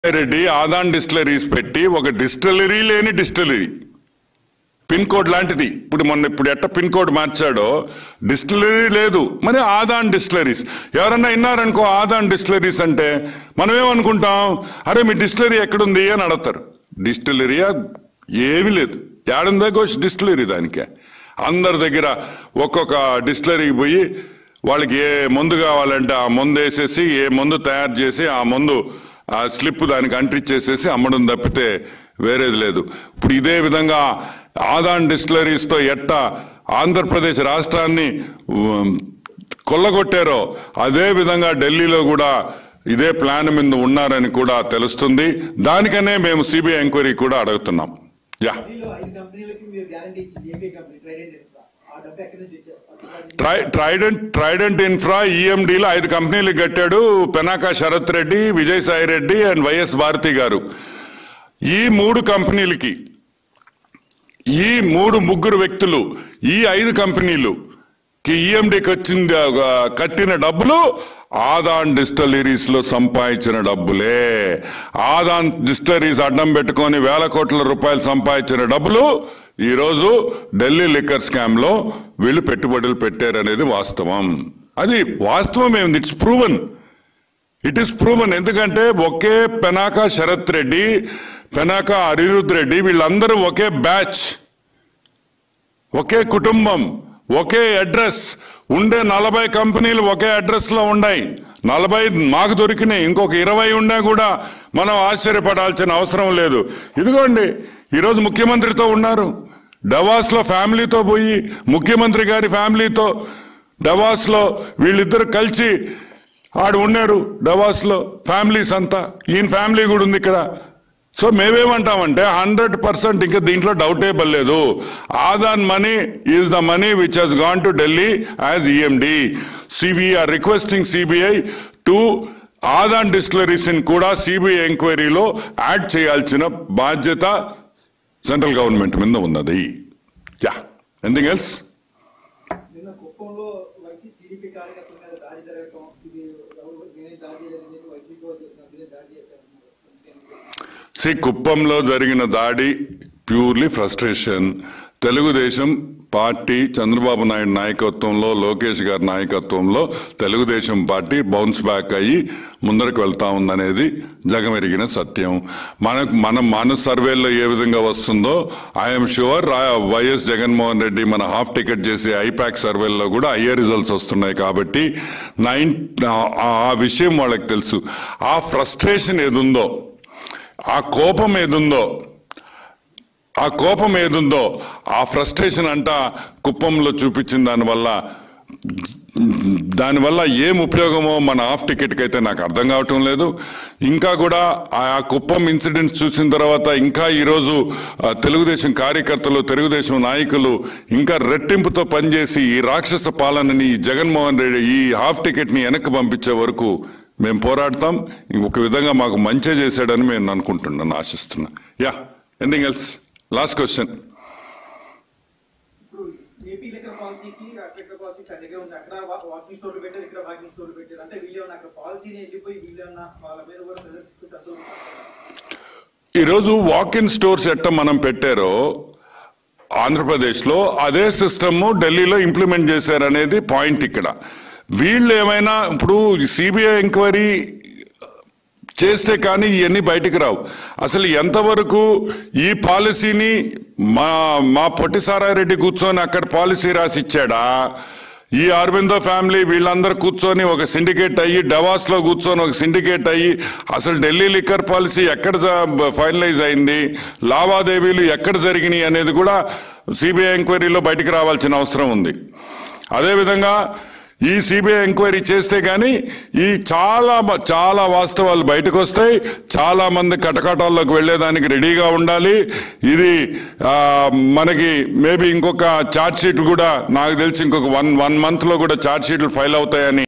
Reddy ఆదాన్ distilleries పెట్టి ఒక distillery లేని డిస్టిలరీ పిన్ కోడ్ లాంటిది ఇప్పుడు మొన్న ఇప్పుడు ఎట్ట పిన్ కోడ్ మార్చాడో డిస్టిలరీ లేదు మరి ఆదాన్ డిస్టిలరీస్ ఎవరన్నా విన్నారనుకో ఆదాన్ డిస్టిలరీస్ అంటే మనం ఏమనుకుంటాం అరే మీ డిస్టిలరీ ఎక్కడుంది అని అడుగుతారు డిస్టిలరీయా ఏమీ లేదు ఏడుందా గోష్ డిస్టిలరీ దానికే అందరి దగ్గర ఒక్కొక్క డిస్టిలరీకి పోయి వాళ్ళకి ఏ మందు కావాలంటే ఆ మందు వేసేసి ఏ మందు తయారు చేసి ఆ మందు ఆ స్లిప్ దానికి అంటించేసేసి అమ్మడం తప్పితే వేరేది లేదు ఇప్పుడు ఇదే విధంగా ఆదాన్ డిస్టిలరీస్తో ఎట్ట ఆంధ్రప్రదేశ్ రాష్ట్రాన్ని ఉమ్, కొల్లగొట్టారో అదే విధంగా ఢిల్లీలో కూడా ఇదే ప్లాన్ మీద ఉన్నారని కూడా తెలుస్తుంది దానికనే మేము సిబిఐ ఎంక్వైరీ కూడా అడుగుతున్నాం యా ఢిల్లీలో ఐదు కంపెనీలకి మీరు గ్యారంటీ ఇచ్చింది ఏపీ కంపెనీ ట్రైడెంట్ ఇన్ఫ్రా ఆ డబ్బు ఎక్కడి నుంచి ఇచ్చారు ట్రై ట్రైడెంట్ ట్రైడెంట్ ఇన్ఫ్రా ఈఎండీలో ఐదు కంపెనీలు కట్టాడు పెనాక శరత్ రెడ్డి విజయసాయి రెడ్డి అండ్ వైఎస్ భారతి గారు ఈ మూడు కంపెనీలకి ఈ మూడు ముగ్గురు వ్యక్తులు ఈ ఐదు కంపెనీలు కి ఈఎండికి వచ్చింది ఆ, కట్టిన డబ్బులు ఆదాన్ డిస్టలరీస్ లో సంపాదించిన డబ్బులే ఆదాన్ డిస్టలరీస్ అడ్డం పెట్టుకొని వేల కోట్ల రూపాయలు సంపాదించిన డబ్బులు ఈరోజు ఢిల్లీ లిక్కర్ స్కామ్ లో వీళ్ళు పెట్టుబడులు పెట్టారనేది వాస్తవం అది వాస్తవం ఏమిటి it's proven it is proven ఎందుకంటే ఒకే పెనాక శరత్ రెడ్డి పెనాక అనిరుద్ రెడ్డి వీళ్ళందరూ ఒకే బ్యాచ్ ఒకే కుటుంబం ఒకే అడ్రస్ ఉండే నలభై కంపెనీలు ఒకే అడ్రస్ లో ఉన్నాయి నలభై మాకు దొరికినాయి ఇంకొక ఇరవై ఉన్నా కూడా మనం ఆశ్చర్యపడాల్సిన అవసరం లేదు ఇదిగోండి ఈరోజు ముఖ్యమంత్రితో ఉన్నారు డవాస్ లో ఫ్యామిలీతో పోయి ముఖ్యమంత్రి గారి ఫ్యామిలీతో డవాస్ లో వీళ్ళిద్దరు కలిసి ఆడు ఉన్నారు డవాస్ లో ఫ్యామిలీస్ అంతా ఈయన ఫ్యామిలీ కూడా ఉంది ఇక్కడ సో మేమేమంటామంటే హండ్రెడ్ పర్సెంట్ ఇంకా దీంట్లో డౌటే పర్లేదు Adan money is the money which has gone to Delhi as EMD CBR requesting CBI to Adan distilleries కూడా సిబిఐ ఎంక్వైరీలో యాడ్ చేయాల్సిన బాధ్యత సెంట్రల్ గవర్నమెంట్ మీద ఉన్నది యా ఎనీథింగ్ ఎల్స్ నిన్న కుప్పంలో వైసీ టీడీపీ కార్యకర్తల మీద దాడి జరగటం ఇది ఎవరు నేనే దాడి చేయలేదని చెప్పి వైసీపీ వాళ్ళు సభ్యులే దాడి చేశారన్నారు సి కుప్పంలో జరిగిన దాడి purely frustration Telugu Desam party Chandrababu Naidu నాయకత్వంలో లోకేష్ గారి నాయకత్వంలో తెలుగుదేశం పార్టీ బౌన్స్ బ్యాక్ అయ్యి ముందరకు వెళ్తా ఉందనేది జగమెరిగిన సత్యం మనకు మనం మన సర్వేల్లో ఏ విధంగా వస్తుందో I'm sure YS Jaganmohan Reddy మన హాఫ్ టికెట్ చేసే ఐపాక్ సర్వేల్లో కూడా అయ్యే రిజల్ట్స్ వస్తున్నాయి కాబట్టి నైన్ ఆ విషయం వాళ్ళకి తెలుసు ఆ ఫ్రస్ట్రేషన్ ఏదుందో ఆ కోపం ఏదుందో ఆ కోపం ఏదుందో ఆ ఫ్రస్ట్రేషన్ అంట కుప్పంలో చూపించిన దానివల్ల దానివల్ల ఏం ఉపయోగమో మన హాఫ్ టికెట్కి అయితే నాకు అర్థం కావటం లేదు ఇంకా కూడా ఆ కుప్పం ఇన్సిడెంట్స్ చూసిన తర్వాత ఇంకా ఈరోజు ఆ, తెలుగుదేశం కార్యకర్తలు తెలుగుదేశం నాయకులు ఇంకా రెట్టింపుతో పనిచేసి ఈ రాక్షస పాలనని ఈ జగన్మోహన్ రెడ్డి ఈ హాఫ్ టికెట్ని వెనక్కి పంపించే వరకు మేము పోరాడతాం ఒక విధంగా మాకు మంచి చేశాడని మేము అనుకుంటున్నాను ఆశిస్తున్నా yeah anything else last question ఇప్పుడు ఏపీ లెక్కల పాలసీకి అక్కడ పాలసీ దగ్గర ఉంది అక్కడ వా- వాకింగ్ స్టోర్లు పెట్టారు ఇక్కడ వాకింగ్ స్టోర్లు పెట్టారు అంటే వీళ్ళేమన్నా అక్కడ పాలసీని వెళ్ళిపోయి వీళ్ళేమన్నా వాళ్ళ మీద కూడా ప్రెజర్ తీసుకుంటారు ఈరోజు వాక్ ఇన్ స్టోర్స్ ఎట్ట మనం పెట్టారో ఆంధ్రప్రదేశ్లో అదే సిస్టమ్ ఢిల్లీలో ఇంప్లిమెంట్ చేశారనేది పాయింట్ ఇక్కడ వీళ్ళు ఏమైనా ఇప్పుడు సిబిఐ ఎంక్వైరీ చేస్తే కానీ ఇవన్నీ బయటికి రావు అసలు ఎంతవరకు ఈ పాలసీని మా మా పొట్టి సారారెడ్డి కూర్చొని అక్కడ పాలసీ రాసి ఇచ్చాడా ఈ అరవిందో ఫ్యామిలీ వీళ్ళందరూ కూర్చొని ఒక సిండికేట్ అయ్యి డవాస్ లో కూర్చొని ఒక సిండికేట్ అయ్యి అసలు ఢిల్లీ లిక్కర్ పాలసీ ఎక్కడ ఫైనలైజ్ అయింది లావాదేవీలు ఎక్కడ జరిగినాయి అనేది కూడా సిబిఐ ఎంక్వైరీలో బయటికి రావాల్సిన అవసరం ఉంది అదేవిధంగా ఈ సిబిఐ ఎంక్వైరీ చేస్తే కానీ ఈ చాలా మ- చాలా వాస్తవాలు బయటకు వస్తాయి చాలా మంది కటకటాల్లోకి వెళ్ళేదానికి రెడీగా ఉండాలి ఇది ఆ, మనకి మేబీ ఇంకొక ఛార్జ్ షీట్లు కూడా నాకు తెలిసి ఇంకొక వన్ వన్ మంత్ లో కూడా ఛార్జ్ షీట్లు ఫైల్ అవుతాయని